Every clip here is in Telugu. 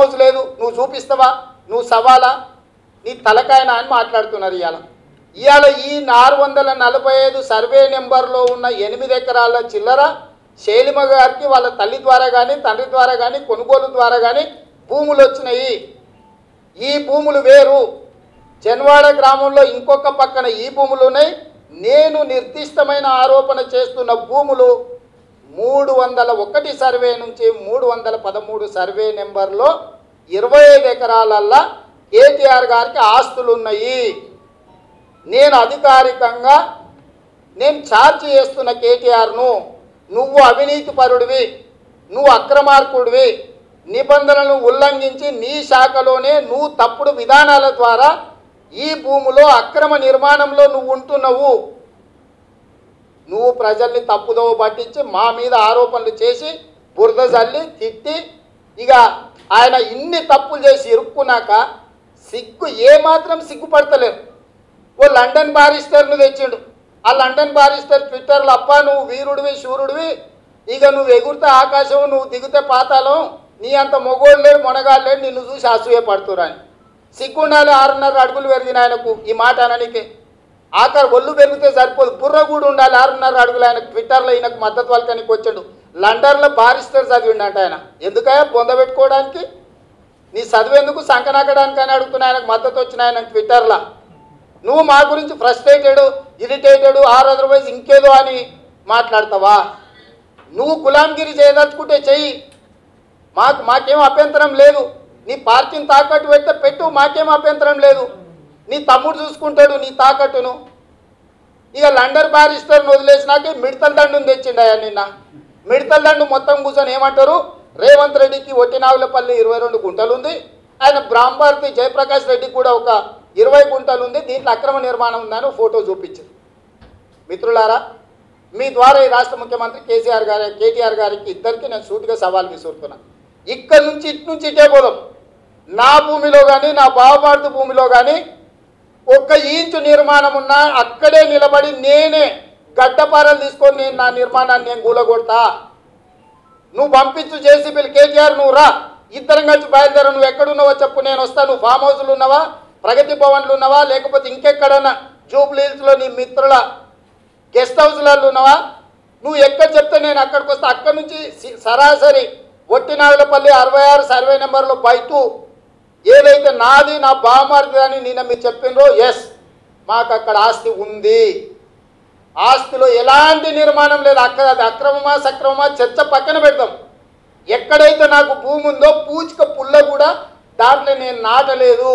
హౌస్ లేదు నువ్వు చూపిస్తావా నువ్వు సవాలా నీ తలకాయన అని మాట్లాడుతున్నారు ఇవాళ ఇవాళ ఈ ఆరు వందల నలభై ఐదు సర్వే నెంబర్లో ఉన్న ఎనిమిది ఎకరాల చిల్లర శైలిమ గారికి వాళ్ళ తల్లి ద్వారా కానీ తండ్రి ద్వారా కానీ కొనుగోలు ద్వారా కానీ భూములు వచ్చినాయి ఈ భూములు వేరు జన్వాడ గ్రామంలో ఇంకొక పక్కన ఈ భూములు ఉన్నాయి నేను నిర్దిష్టమైన ఆరోపణ చేస్తున్న భూములు మూడు వందల ఒకటి సర్వే నుంచి మూడు వందల పదమూడు సర్వే నెంబర్లో ఇరవై ఐదు ఎకరాలల్లా కేటీఆర్ గారికి ఆస్తులు ఉన్నాయి నేను అధికారికంగా నేను ఛార్జ్ చేస్తున్న కేటీఆర్ను నువ్వు అవినీతి పరుడివి నువ్వు అక్రమార్కుడివి నిబంధనలను ఉల్లంఘించి నీ శాఖలోనే నువ్వు తప్పుడు విధానాల ద్వారా ఈ భూమిలో అక్రమ నిర్మాణంలో నువ్వు ఉంటున్నావు నువ్వు ప్రజల్ని తప్పుదోవ పట్టించి మా మీద ఆరోపణలు చేసి బురద జల్లి తిట్టి ఇక ఆయన ఇన్ని తప్పులు చేసి ఇరుక్కున్నాక సిగ్గు ఏమాత్రం సిగ్గుపడతలేరు ఓ లండన్ బారిస్టర్ను తెచ్చిండు ఆ లండన్ బారిస్టర్ ట్విట్టర్లో అప్ప నువ్వు వీరుడివి శూరుడివి ఇక నువ్వు ఎగురితే ఆకాశం నువ్వు దిగితే పాతాళం నీ అంత మొగోడు లేడు మొనగాడు లేడు నిన్ను చూసి అసూయ పడుతురాని సిగ్గుండాలి ఆరున్నర అడుగులు పెరిగిన ఆయనకు ఈ మాట అననికి ఆఖరి ఒళ్ళు పెరిగితే సరిపోదు బుర్ర కూడా ఉండాలి ఆరున్నర అడుగులు ఆయన ట్విట్టర్లో ఈయనకు మద్దతు వాళ్ళకనికి వచ్చాడు లండన్లో బారిస్టర్ చదివిండంట ఆయన ఎందుకయ్యా పొందబెట్టుకోవడానికి నీ చదివేందుకు సంకనాకడానికి అని అడుగుతున్నా ఆయనకు మద్దతు వచ్చిన ఆయన ట్విట్టర్లో నువ్వు మా గురించి ఫ్రస్ట్రేటెడ్ ఇరిటేటెడ్ ఆర్ అదర్వైజ్ ఇంకేదో అని మాట్లాడతావా నువ్వు గులాంగిరి చేయదలుచుకుంటే చెయ్యి మాకు మాకేం అభ్యంతరం లేదు నీ పార్టీని తాకట్టు పెడితే పెట్టు మాకేం అభ్యంతరం లేదు నీ తమ్ముడు చూసుకుంటాడు నీ తాకట్టును ఇక లండర్ బారిస్టర్ని వదిలేసినాక మిడతల దండుని తెచ్చిండయా నిన్న మిడతల దండు మొత్తం కూర్చొని ఏమంటారు రేవంత్ రెడ్డికి ఒట్టినావులపల్లి ఇరవై రెండు గుంటలు ఉంది ఆయన బ్రాహ్మర్తి జయప్రకాష్ రెడ్డికి కూడా ఒక ఇరవై గుంటలు ఉంది దీంట్లో అక్రమ నిర్మాణం ఉందని ఒక ఫోటో చూపించారు మిత్రులారా మీ ద్వారా ఈ రాష్ట్ర ముఖ్యమంత్రి కేసీఆర్ గారి కేటీఆర్ గారికి ఇద్దరికి నేను సూటిగా సవాల్ విసురుతున్నా ఇక్కడ నుంచి ఇటు నుంచి ఇటే పోదాం నా భూమిలో కానీ నా బావమార్తి భూమిలో కానీ ఒక్క ఇంచు నిర్మాణం ఉన్నా అక్కడే నిలబడి నేనే గడ్డపారలు తీసుకొని నేను నా నిర్మాణాన్ని నేను కూలగొడతా నువ్వు పంపించు జేసీబీలు కేటీఆర్ నువ్వు రా ఇద్దరం కలిసి బయలుదేరు నువ్వు ఎక్కడున్నావో చెప్పు నేను వస్తా నువ్వు ఫామ్ హౌస్లు ఉన్నావా ప్రగతి భవన్లు ఉన్నావా లేకపోతే ఇంకెక్కడన్నా జూబ్లీ హిల్స్లో నీ మిత్రుల గెస్ట్ హౌస్లలో ఉన్నావా నువ్వు ఎక్కడ చెప్తే నేను అక్కడికి వస్తే అక్కడి నుంచి సి- సరాసరి ఒట్టినాగులపల్లి అరవై ఆరు సర్వే నెంబర్లో బయట ఏదైతే నాది నా బామార్ది అని నిన్న మీరు చెప్పినరో ఎస్ మాకు అక్కడ ఆస్తి ఉంది ఆస్తిలో ఎలాంటి నిర్మాణం లేదు అక్కడ అది అక్రమమా సక్రమమా చర్చ పక్కన పెడతాం ఎక్కడైతే నాకు భూమి ఉందో పూచిక పుల్ల కూడా దాంట్లో నేను నాటలేదు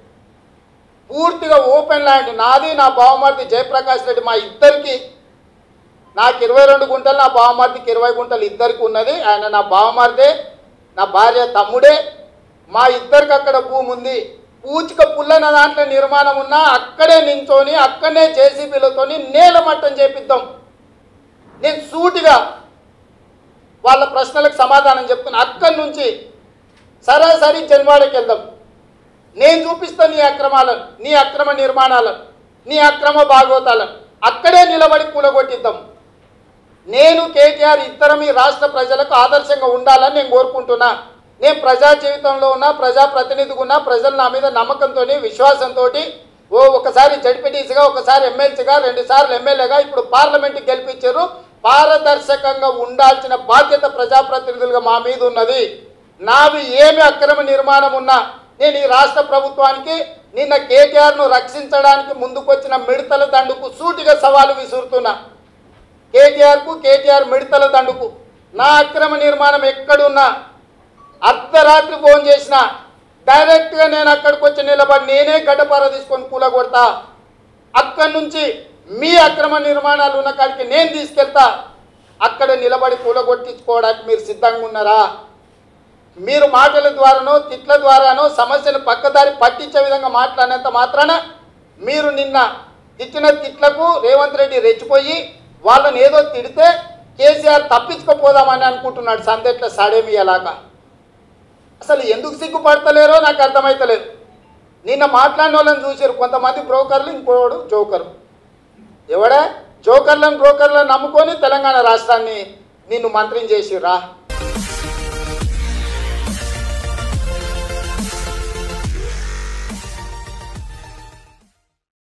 పూర్తిగా ఓపెన్ ల్యాండ్ నాది నా బావమర్ది జయప్రకాష్ రెడ్డి మా ఇద్దరికి నాకు ఇరవై రెండు గుంటలు నా బావమర్దికి ఇరవై గుంటలు ఇద్దరికి ఉన్నది ఆయన నా బావమర్దే నా భార్య తమ్ముడే మా ఇద్దరికి అక్కడ భూమి ఉంది పూచిక పుల్లన దాంట్లో నిర్మాణం ఉన్నా అక్కడే నించొని అక్కడనే జేసీబీలతోని నేలమట్టం చేపిద్దాం నేను సూటిగా వాళ్ళ ప్రశ్నలకు సమాధానం చెప్తున్నా అక్కడి నుంచి సరాసరి జన్వాడకి వెళ్దాం నేను చూపిస్తాను నీ అక్రమాలను నీ అక్రమ నిర్మాణాలను నీ అక్రమ భాగవతాలను అక్కడే నిలబడి కూలగొట్టిద్దాం నేను కేటీఆర్ ఇద్దరం ఈ రాష్ట్ర ప్రజలకు ఆదర్శంగా ఉండాలని నేను కోరుకుంటున్నా నేను ప్రజా జీవితంలో ఉన్నా ప్రజా ప్రతినిధిగా ఉన్నా ప్రజలు నా మీద నమ్మకంతో విశ్వాసంతో ఓ ఒకసారి జడ్పీటీసీగా ఒకసారి ఎమ్మెల్సీగా రెండు సార్లు ఎమ్మెల్యేగా ఇప్పుడు పార్లమెంట్కి గెలిపించారు పారదర్శకంగా ఉండాల్సిన బాధ్యత ప్రజాప్రతినిధులుగా మా మీద ఉన్నది నావి ఏమి అక్రమ నిర్మాణం ఉన్నా నేను ఈ రాష్ట్ర ప్రభుత్వానికి నిన్న కేటీఆర్ను రక్షించడానికి ముందుకొచ్చిన మిడతల దండుకు సూటిగా సవాలు విసురుతున్నా కేటీఆర్కు కేటీఆర్ మిడతల దండుకు నా అక్రమ నిర్మాణం ఎక్కడున్నా అర్ధరాత్రి ఫోన్ చేసిన డైరెక్ట్గా నేను అక్కడికి వచ్చి నిలబడి నేనే గడ్డపార తీసుకొని కూలగొడతా అక్కడి నుంచి మీ అక్రమ నిర్మాణాలు ఉన్న కాడికి నేను తీసుకెళ్తా అక్కడ నిలబడి కూలగొట్టించుకోవడానికి మీరు సిద్ధంగా ఉన్నారా మీరు మాటల ద్వారానో తిట్ల ద్వారానో సమస్యను పక్కదారి పట్టించే విధంగా మాట్లాడినంత మాత్రాన మీరు నిన్న తిట్టిన తిట్లకు రేవంత్ రెడ్డి రెచ్చిపోయి వాళ్ళని ఏదో తిడితే కేసీఆర్ తప్పించుకోపోదామని అనుకుంటున్నాడు సందెట్ల సాడేమియలాగా అసలు ఎందుకు సిగ్గుపడతలేరో నాకు అర్థమైతలేదు నిన్న మాట్లాడిన వాళ్ళని చూసారు కొంతమంది బ్రోకర్లు ఇంకోడు జోకరు ఎవడే జోకర్లను బ్రోకర్లను నమ్ముకొని తెలంగాణ రాష్ట్రాన్ని నిన్ను మంత్రిని చేసిర్రా